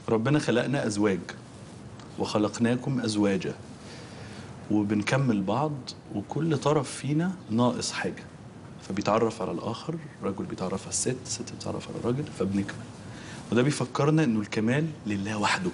ربنا خلقنا ازواج وخلقناكم ازواجا وبنكمل بعض وكل طرف فينا ناقص حاجه فبيتعرف على الاخر الرجل بيتعرف على الست الست بتتعرف على الراجل فبنكمل وده بيفكرنا انه الكمال لله وحده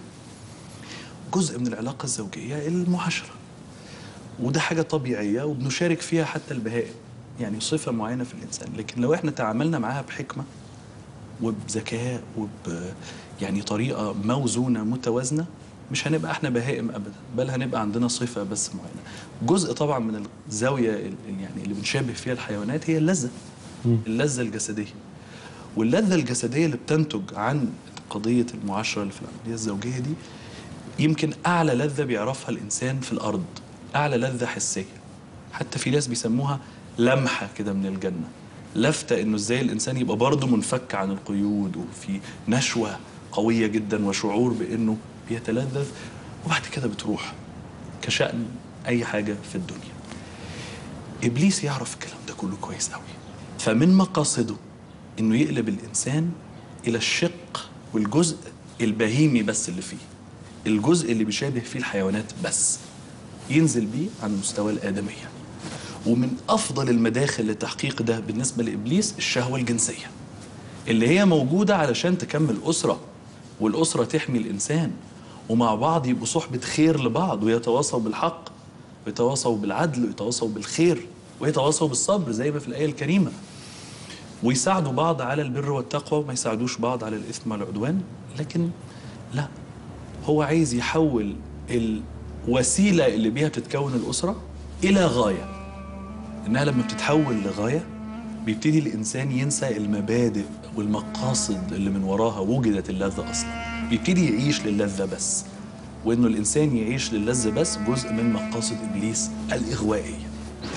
جزء من العلاقه الزوجيه المعاشره وده حاجه طبيعيه وبنشارك فيها حتى البهائم يعني صفه معينه في الانسان لكن لو احنا تعاملنا معاها بحكمه وبذكاء وب يعني طريقه موزونه متوازنه مش هنبقى احنا بهائم ابدا بل هنبقى عندنا صفه بس معينه جزء طبعا من الزاويه ال- يعني اللي بنشابه فيها الحيوانات هي اللذه اللذه الجسديه واللذه الجسديه اللي بتنتج عن قضيه المعاشره اللي في العمليه الزوجيه دي يمكن اعلى لذه بيعرفها الانسان في الارض اعلى لذه حسيه حتى في ناس بيسموها لمحه كده من الجنه لفته انه ازاي الانسان يبقى برضه منفك عن القيود وفي نشوه قويه جدا وشعور بانه بيتلذذ وبعد كده بتروح كشأن اي حاجه في الدنيا ابليس يعرف الكلام ده كله كويس قوي فمن مقاصده انه يقلب الانسان الى الشق والجزء البهيمي بس اللي فيه الجزء اللي بيشابه فيه الحيوانات بس ينزل بيه عن مستوى الآدمية ومن أفضل المداخل لتحقيق ده بالنسبة لإبليس الشهوة الجنسية اللي هي موجودة علشان تكمل أسرة والأسرة تحمي الإنسان ومع بعض يبقوا صحبة خير لبعض ويتواصوا بالحق ويتواصوا بالعدل ويتواصوا بالخير ويتواصوا بالصبر زي ما في الآية الكريمة ويساعدوا بعض على البر والتقوى وما يساعدوش بعض على الإثم والعدوان لكن لا هو عايز يحول الوسيلة اللي بيها بتتكون الأسرة إلى غاية إنها لما بتتحول لغاية بيبتدي الإنسان ينسى المبادئ والمقاصد اللي من وراها وجدت اللذة أصلا بيبتدي يعيش للذة بس وإنه الإنسان يعيش للذة بس جزء من مقاصد إبليس الإغوائية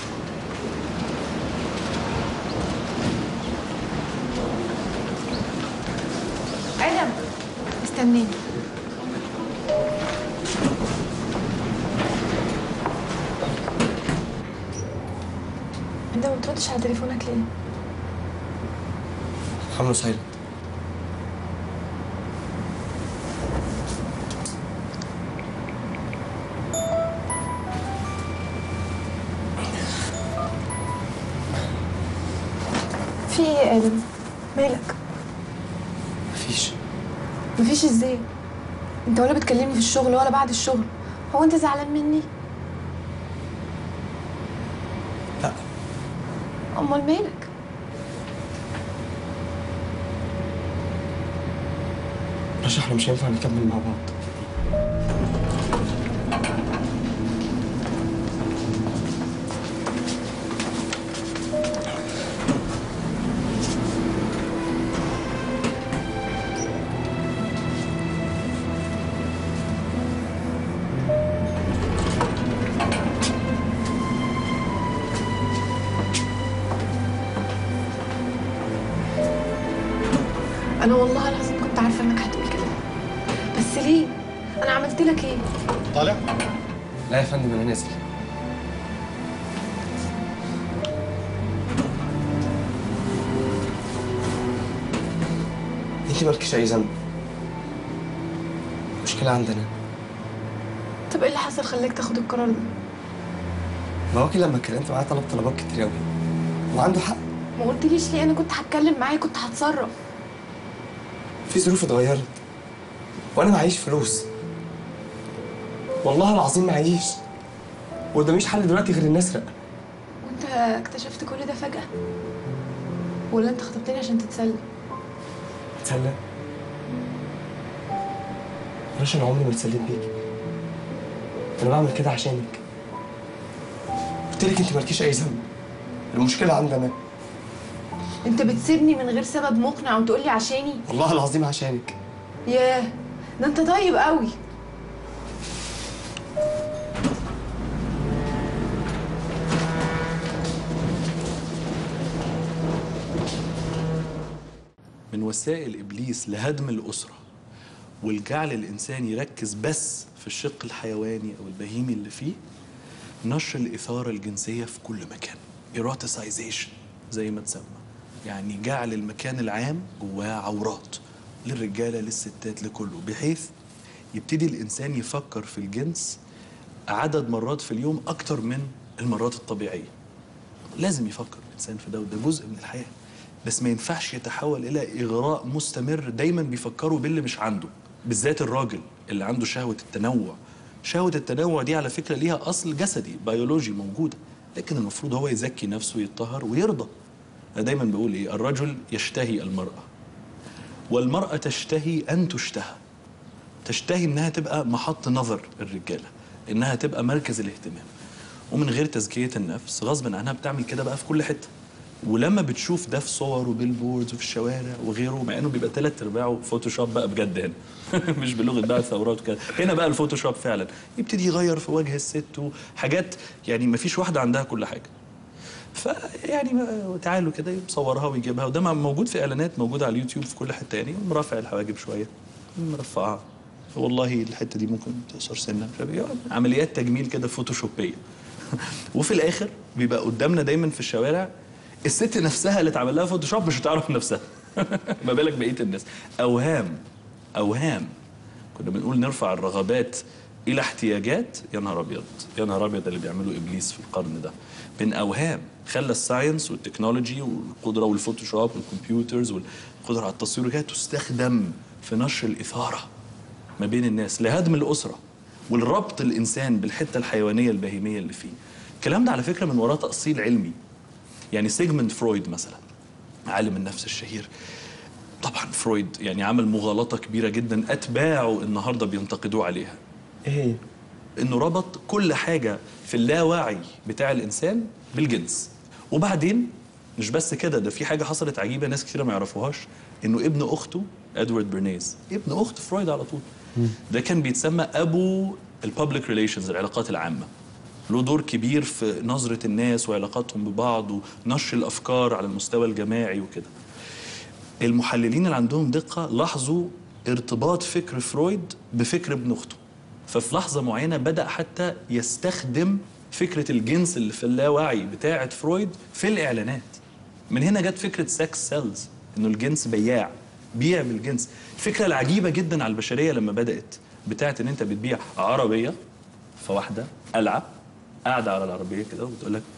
ادم استناني انت ما بتردش على تليفونك ليه؟ عامله سايلنت في ايه يا ادم؟ مالك؟ مفيش مفيش ازاي؟ انت ولا بتكلمني في الشغل ولا بعد الشغل هو انت زعلان مني؟ لا امال مالك؟ رشا احنا مش هينفع نكمل مع بعض انا والله العظيم كنت عارفه انك هتقول كده بس ليه؟ انا عملت لك ايه؟ طالع لا يا فندم انا نازل انت مالكيش اي ذنب المشكلة عندنا طب ايه اللي حصل خلاك تاخد القرار ده؟ بواكي لما اتكلمت معاه طلب طلبات كتير قوي وعنده حق ما قلتليش ليه انا كنت هتكلم معاه كنت هتصرف في ظروف اتغيرت وانا معيش فلوس والله العظيم معيش وقداميش حل دلوقتي غير اني اسرق وانت اكتشفت كل ده فجأة ولا انت خطبتني عشان تتسلى اتسلى رشا انا عمري ما اتسليت بيكي انا بعمل كده عشانك قلت لك انت مالكيش اي ذنب المشكله عندي انا انت بتسيبني من غير سبب مقنع وتقولي عشاني والله العظيم عشانك ياه ده انت طيب قوي من وسائل ابليس لهدم الاسره والجعل الانسان يركز بس في الشق الحيواني او البهيمي اللي فيه نشر الاثاره الجنسيه في كل مكان ايروتيسايزيشن زي ما تسمى يعني جعل المكان العام جواه عورات للرجاله للستات لكله بحيث يبتدي الانسان يفكر في الجنس عدد مرات في اليوم اكتر من المرات الطبيعيه لازم يفكر الانسان في ده وده جزء من الحياه بس ما ينفعش يتحول الى اغراء مستمر دايما بيفكروا باللي مش عنده بالذات الراجل اللي عنده شهوه التنوع شهوه التنوع دي على فكره ليها اصل جسدي بيولوجي موجوده لكن المفروض هو يزكي نفسه ويتطهر ويرضى انا دايما بقول ايه الرجل يشتهي المراه والمراه تشتهي ان تشتهى تشتهي انها تبقى محط نظر الرجاله انها تبقى مركز الاهتمام ومن غير تزكيه النفس غصب عنها بتعمل كده بقى في كل حته ولما بتشوف ده في صور وبيلبوردز وفي الشوارع وغيره مع انه بيبقى ثلاث ارباعه فوتوشوب بقى بجد هنا مش بلغه بقى الثورات وكده هنا بقى الفوتوشوب فعلا يبتدي يغير في وجه الست وحاجات يعني ما فيش واحده عندها كل حاجه فيعني بقى تعالوا كده مصورها ويجيبها وده موجود في اعلانات موجوده على اليوتيوب في كل حته يعني مرفع الحواجب شويه مرفعها والله الحته دي ممكن تقصر سنه مش عارف إيه. عمليات تجميل كده فوتوشوبيه وفي الاخر بيبقى قدامنا دايما في الشوارع الست نفسها اللي اتعمل لها فوتوشوب مش هتعرف نفسها ما بالك بقيه الناس اوهام اوهام كنا بنقول نرفع الرغبات الى احتياجات يا نهار ابيض يا نهار ابيض اللي بيعمله ابليس في القرن ده من اوهام خلى الساينس والتكنولوجي والقدره والفوتوشوب والكمبيوترز والقدره على التصوير كده تستخدم في نشر الاثاره ما بين الناس لهدم الاسره والربط الانسان بالحته الحيوانيه البهيميه اللي فيه الكلام ده على فكره من وراه تاصيل علمي يعني سيجموند فرويد مثلا عالم النفس الشهير طبعا فرويد يعني عمل مغالطه كبيره جدا اتباعه النهارده بينتقدوه عليها ايه هي؟ انه ربط كل حاجه في اللاوعي بتاع الانسان بالجنس وبعدين مش بس كده ده في حاجه حصلت عجيبه ناس كتير ما يعرفوهاش انه ابن اخته ادوارد برنيز ابن اخت فرويد على طول ده كان بيتسمى ابو الببليك ريليشنز العلاقات العامه له دور كبير في نظره الناس وعلاقاتهم ببعض ونشر الافكار على المستوى الجماعي وكده المحللين اللي عندهم دقه لاحظوا ارتباط فكر فرويد بفكر ابن اخته ففي لحظه معينه بدا حتى يستخدم فكره الجنس اللي في اللاوعي بتاعه فرويد في الاعلانات من هنا جت فكره سكس سيلز انه الجنس بياع بيع بالجنس الفكره العجيبه جدا على البشريه لما بدات بتاعه ان انت بتبيع عربيه فواحده قلعه قاعده على العربيه كده وبتقول لك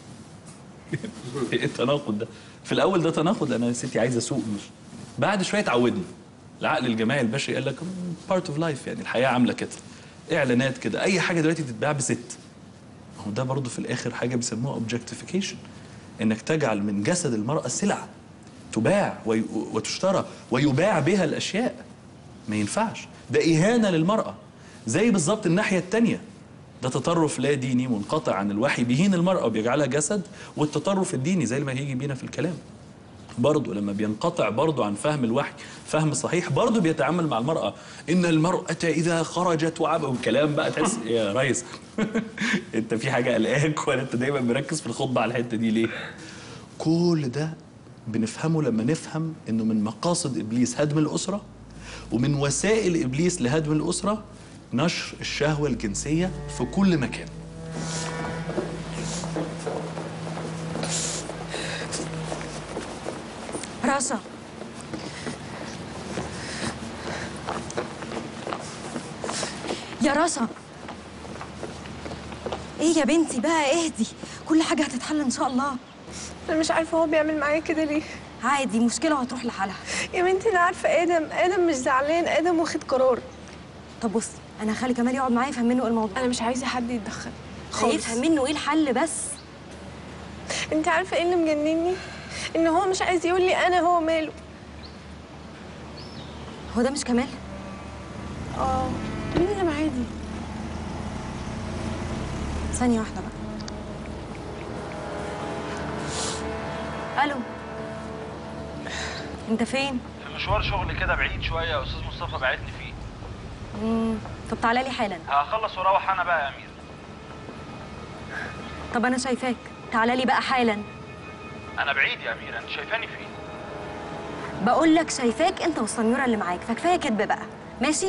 ايه التناقض ده في الاول ده تناقض لان انا ستي عايزه اسوق مش بعد شويه اتعودنا العقل الجماعي البشري قال لك بارت اوف لايف يعني الحياه عامله كده اعلانات كده اي حاجه دلوقتي تتباع بست هو ده برضه في الاخر حاجه بيسموها اوبجكتيفيكيشن انك تجعل من جسد المراه سلعه تباع وي- وتشترى ويباع بها الاشياء ما ينفعش ده اهانه للمراه زي بالظبط الناحيه الثانيه ده تطرف لا ديني منقطع عن الوحي بيهين المراه وبيجعلها جسد والتطرف الديني زي ما هيجي بينا في الكلام برضه لما بينقطع برضه عن فهم الوحي فهم صحيح برضه بيتعامل مع المرأة إن المرأة إذا خرجت وعب والكلام بقى تحس يا ريس أنت في حاجة قلقاك ولا أنت دايما مركز في الخطبة على الحتة دي ليه؟ كل ده بنفهمه لما نفهم إنه من مقاصد إبليس هدم الأسرة ومن وسائل إبليس لهدم الأسرة نشر الشهوة الجنسية في كل مكان رشا يا رشا ايه يا بنتي بقى اهدي كل حاجة هتتحل ان شاء الله انا مش عارفه هو بيعمل معايا كده ليه عادي مشكلة وهتروح لحالها يا بنتي انا عارفه ادم ادم مش زعلان ادم واخد قرار طب بصي انا هخلي كمال يقعد معايا يفهم منه ايه الموضوع انا مش عايزه حد يتدخل خالص هيفهم منه ايه الحل بس انت عارفه ايه اللي مجنني ان هو مش عايز يقول لي انا هو ماله هو ده مش كمال اه مين اللي معايا دي ثانية واحدة بقى الو انت فين؟ في مشوار شغل كده بعيد شويه يا استاذ مصطفى بعتني فيه مم. طب تعالى لي حالا هخلص واروح انا بقى يا امير طب انا شايفاك تعالى لي بقى حالا انا بعيد يا امير انت شايفاني فين بقول لك شايفاك انت والسنيوره اللي معاك فكفايه كدب بقى ماشي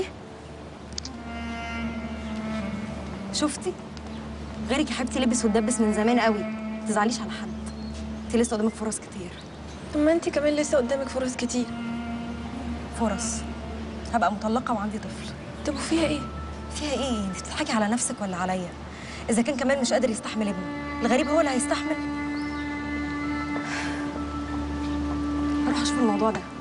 شفتي غيرك يا حبيبتي لبس واتدبس من زمان قوي تزعليش على حد انت لسه قدامك فرص كتير طب ما انت كمان لسه قدامك فرص كتير فرص هبقى مطلقه وعندي طفل طب وفيها ايه فيها ايه انت بتضحكي على نفسك ولا عليا اذا كان كمان مش قادر يستحمل ابنه الغريب هو اللي هيستحمل هروح اشوف الموضوع ده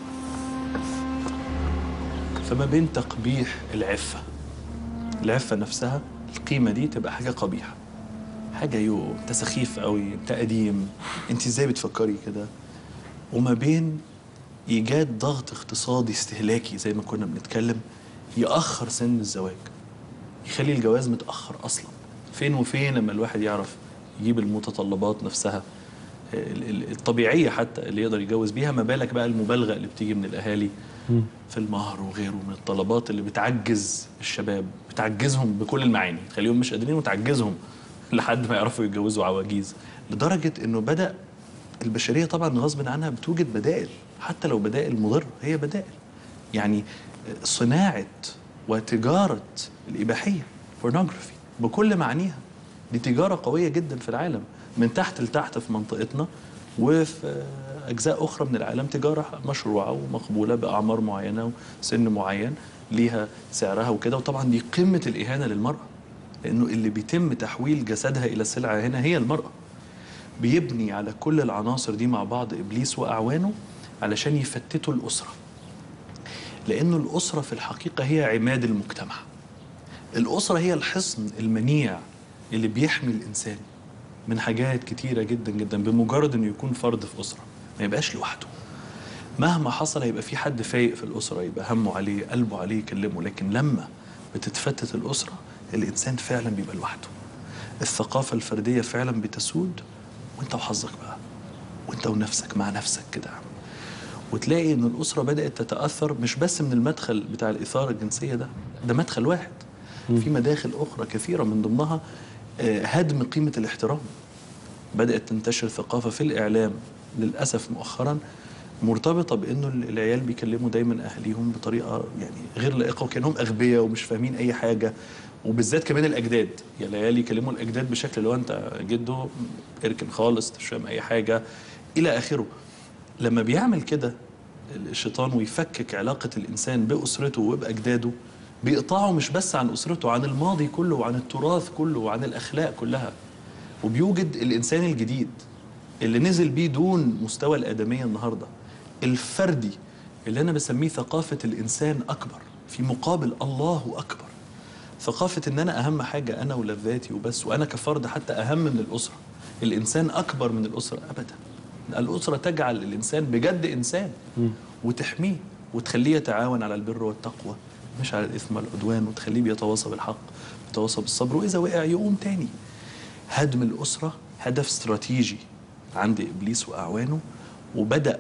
فما بين تقبيح العفة العفة نفسها القيمة دي تبقى حاجة قبيحة حاجة يو انت سخيف قوي انت قديم انت ازاي بتفكري كده وما بين ايجاد ضغط اقتصادي استهلاكي زي ما كنا بنتكلم يأخر سن الزواج يخلي الجواز متأخر أصلا فين وفين لما الواحد يعرف يجيب المتطلبات نفسها ال- ال- الطبيعية حتى اللي يقدر يتجوز بيها ما بالك بقى المبالغة اللي بتيجي من الأهالي في المهر وغيره من الطلبات اللي بتعجز الشباب بتعجزهم بكل المعاني تخليهم مش قادرين وتعجزهم لحد ما يعرفوا يتجوزوا عواجيز لدرجة انه بدأ البشرية طبعا غصب عنها بتوجد بدائل حتى لو بدائل مضرة هي بدائل يعني صناعة وتجارة الإباحية pornography بكل معانيها دي تجارة قوية جدا في العالم من تحت لتحت في منطقتنا وفي أجزاء أخرى من العالم تجارة مشروعة ومقبولة بأعمار معينة وسن معين ليها سعرها وكده وطبعا دي قمة الإهانة للمرأة لأنه اللي بيتم تحويل جسدها إلى سلعة هنا هي المرأة بيبني على كل العناصر دي مع بعض إبليس وأعوانه علشان يفتتوا الأسرة لأنه الأسرة في الحقيقة هي عماد المجتمع الأسرة هي الحصن المنيع اللي بيحمي الإنسان من حاجات كتيرة جدا جدا بمجرد إنه يكون فرد في أسرة ما يبقاش لوحده مهما حصل هيبقى في حد فايق في الأسرة يبقى همه عليه قلبه عليه يكلمه لكن لما بتتفتت الأسرة الإنسان فعلا بيبقى لوحده الثقافة الفردية فعلا بتسود وانت وحظك بقى وانت ونفسك مع نفسك كده وتلاقي ان الاسره بدات تتاثر مش بس من المدخل بتاع الاثاره الجنسيه ده ده مدخل واحد في مداخل اخرى كثيره من ضمنها آه، هدم قيمه الاحترام بدات تنتشر ثقافه في الاعلام للاسف مؤخرا مرتبطه بانه العيال بيكلموا دايما اهاليهم بطريقه يعني غير لائقه وكانهم اغبياء ومش فاهمين اي حاجه وبالذات كمان الاجداد يعني العيال يكلموا الاجداد بشكل اللي هو انت جده اركن خالص مش فاهم اي حاجه الى اخره لما بيعمل كده الشيطان ويفكك علاقة الإنسان بأسرته وبأجداده بيقطعه مش بس عن أسرته عن الماضي كله وعن التراث كله وعن الأخلاق كلها وبيوجد الإنسان الجديد اللي نزل بيه دون مستوى الآدمية النهاردة الفردي اللي أنا بسميه ثقافة الإنسان أكبر في مقابل الله أكبر ثقافة إن أنا أهم حاجة أنا ولذاتي وبس وأنا كفرد حتى أهم من الأسرة الإنسان أكبر من الأسرة أبدا الأسرة تجعل الإنسان بجد إنسان وتحميه وتخليه يتعاون على البر والتقوى مش على الإثم والعدوان وتخليه بيتواصى بالحق بيتواصى بالصبر وإذا وقع يقوم تاني هدم الأسرة هدف استراتيجي عند إبليس وأعوانه وبدأ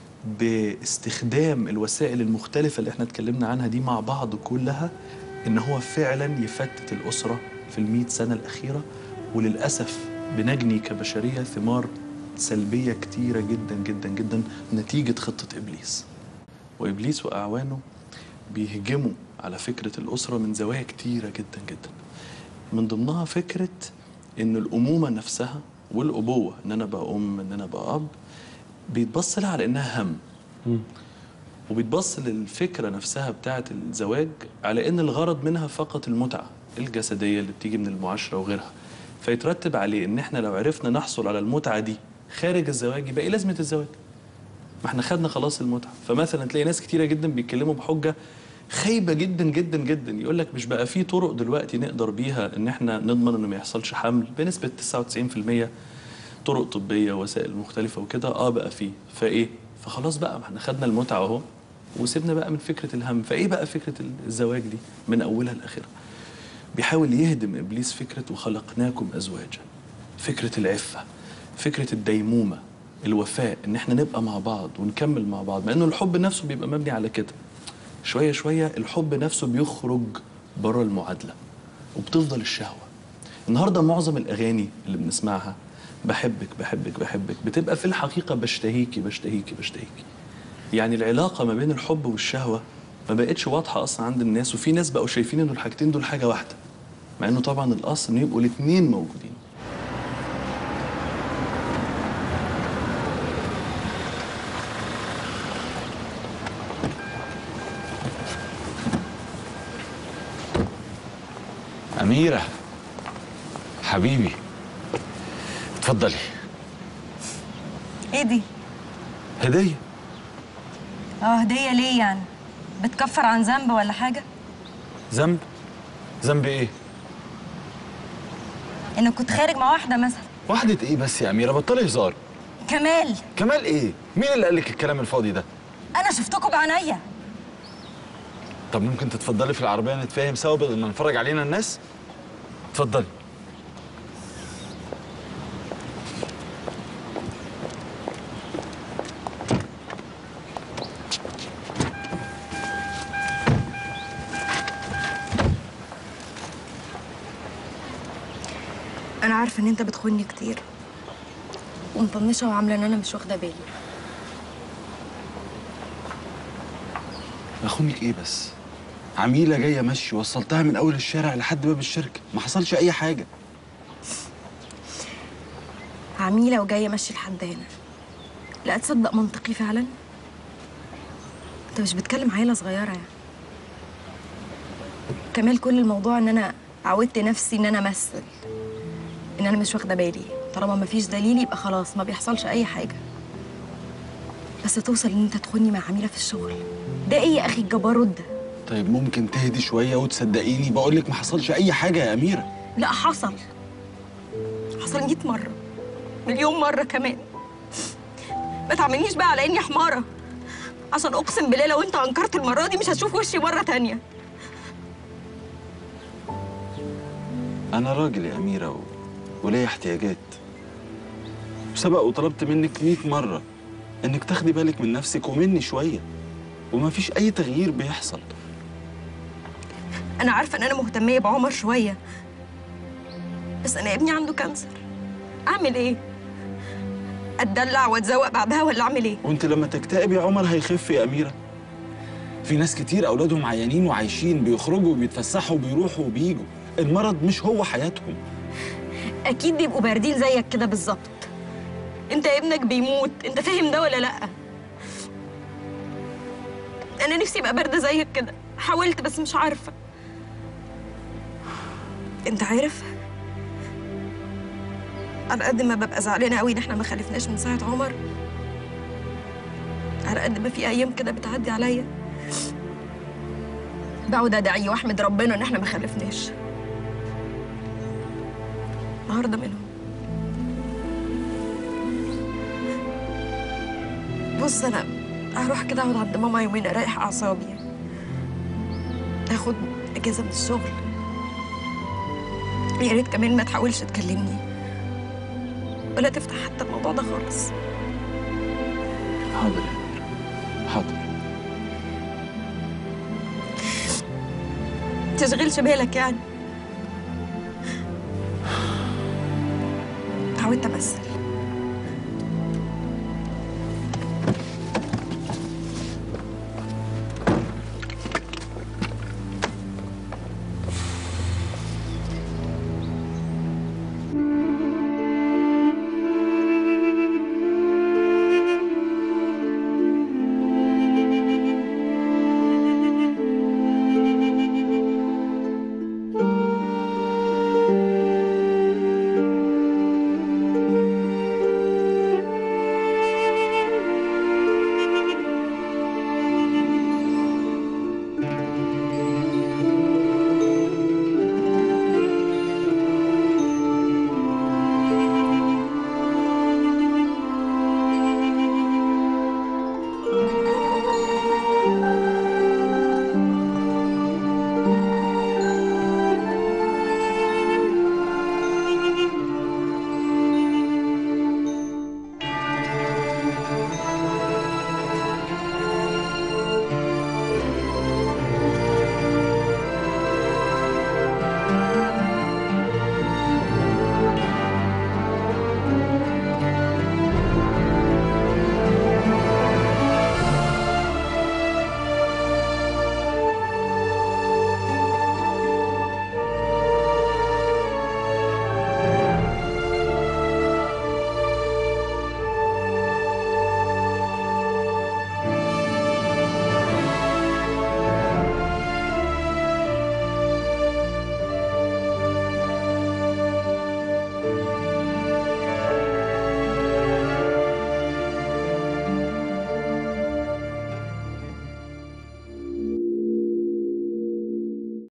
باستخدام الوسائل المختلفة اللي احنا اتكلمنا عنها دي مع بعض كلها إن هو فعلا يفتت الأسرة في المئة سنة الأخيرة وللأسف بنجني كبشرية ثمار سلبية كتيرة جدا جدا جدا نتيجة خطة إبليس وإبليس وأعوانه بيهجموا على فكرة الأسرة من زوايا كتيرة جدا جدا من ضمنها فكرة إن الأمومة نفسها والأبوة إن أنا بقى أم إن أنا بقى أب بيتبص لها على إنها هم وبيتبص للفكرة نفسها بتاعة الزواج على إن الغرض منها فقط المتعة الجسدية اللي بتيجي من المعاشرة وغيرها فيترتب عليه إن إحنا لو عرفنا نحصل على المتعة دي خارج الزواج يبقى إيه لازمة الزواج؟ ما إحنا خدنا خلاص المتعة فمثلا تلاقي ناس كتيرة جدا بيتكلموا بحجة خايبة جدا جدا جدا يقول لك مش بقى في طرق دلوقتي نقدر بيها إن إحنا نضمن إنه ما يحصلش حمل بنسبة 99% طرق طبية وسائل مختلفة وكده اه بقى فيه فايه فخلاص بقى ما احنا خدنا المتعة اهو وسيبنا بقى من فكرة الهم فايه بقى فكرة الزواج دي من اولها لاخرها بيحاول يهدم ابليس فكرة وخلقناكم ازواجا فكرة العفة فكرة الديمومة الوفاء ان احنا نبقى مع بعض ونكمل مع بعض مع انه الحب نفسه بيبقى مبني على كده شوية شوية الحب نفسه بيخرج بره المعادلة وبتفضل الشهوة النهارده معظم الاغاني اللي بنسمعها بحبك بحبك بحبك بتبقى في الحقيقه بشتهيكي بشتهيكي بشتهيكي يعني العلاقه ما بين الحب والشهوه ما بقتش واضحه اصلا عند الناس وفي ناس بقوا شايفين انه الحاجتين دول حاجه واحده مع انه طبعا الاصل انه يبقوا الاثنين موجودين أميرة حبيبي اتفضلي ايه دي هدية اه هديه ليه يعني بتكفر عن ذنب ولا حاجه ذنب ذنب ايه؟ انك كنت خارج مع واحده مثلا واحدة ايه بس يا أميرة بطلي هزار كمال كمال ايه؟ مين اللي قال لك الكلام الفاضي ده؟ انا شفتكوا بعينيا طب ممكن تتفضلي في العربية نتفاهم سوا بدل ما نتفرج علينا الناس؟ اتفضلي انا عارفه ان انت بتخوني كتير ومطنشه وعامله ان انا مش واخده بالي اخونك ايه بس؟ عميلة جاية مشي وصلتها من أول الشارع لحد باب الشركة ما حصلش أي حاجة عميله وجايه ماشي لحد هنا لا تصدق منطقي فعلا انت مش بتكلم عيله صغيره يعني كمال كل الموضوع ان انا عودت نفسي ان انا امثل ان انا مش واخده بالي طالما مفيش دليل يبقى خلاص ما بيحصلش اي حاجه بس توصل ان انت تخوني مع عميله في الشغل ده ايه يا اخي الجبروت ده طيب ممكن تهدي شوية وتصدقيني بقول لك ما حصلش أي حاجة يا أميرة لا حصل حصل 100 مرة مليون مرة كمان ما تعملنيش بقى على اني حمارة عشان اقسم بالله لو انت انكرت المرة دي مش هتشوف وشي مرة تانية أنا راجل يا أميرة و... وليا احتياجات وسبق وطلبت منك 100 مرة إنك تاخدي بالك من نفسك ومني شوية ومفيش أي تغيير بيحصل انا عارفة ان انا مهتمية بعمر شوية بس انا ابني عنده كانسر اعمل ايه اتدلع واتزوق بعدها ولا اعمل ايه وانت لما تكتئبي عمر هيخف يا أميرة في ناس كتير أولادهم عيانين وعايشين بيخرجوا وبيتفسحوا وبيروحوا وبيجوا المرض مش هو حياتهم اكيد بيبقوا باردين زيك كده بالظبط انت ابنك بيموت انت فاهم ده ولا لا انا نفسي ابقى بارده زيك كده حاولت بس مش عارفه انت عارف على قد ما ببقى زعلانه قوي ان احنا ما خلفناش من ساعه عمر على قد ما في ايام كده بتعدي عليا بقعد ادعي واحمد ربنا ان احنا ما خلفناش النهارده منهم بص انا هروح كده اقعد عند ماما يومين اريح اعصابي اخد اجازه من الشغل يا ريت كمان ما تحاولش تكلمني ولا تفتح حتى الموضوع ده خالص حاضر يا أميرة حاضر تشغلش بالك يعني اتعودت امثل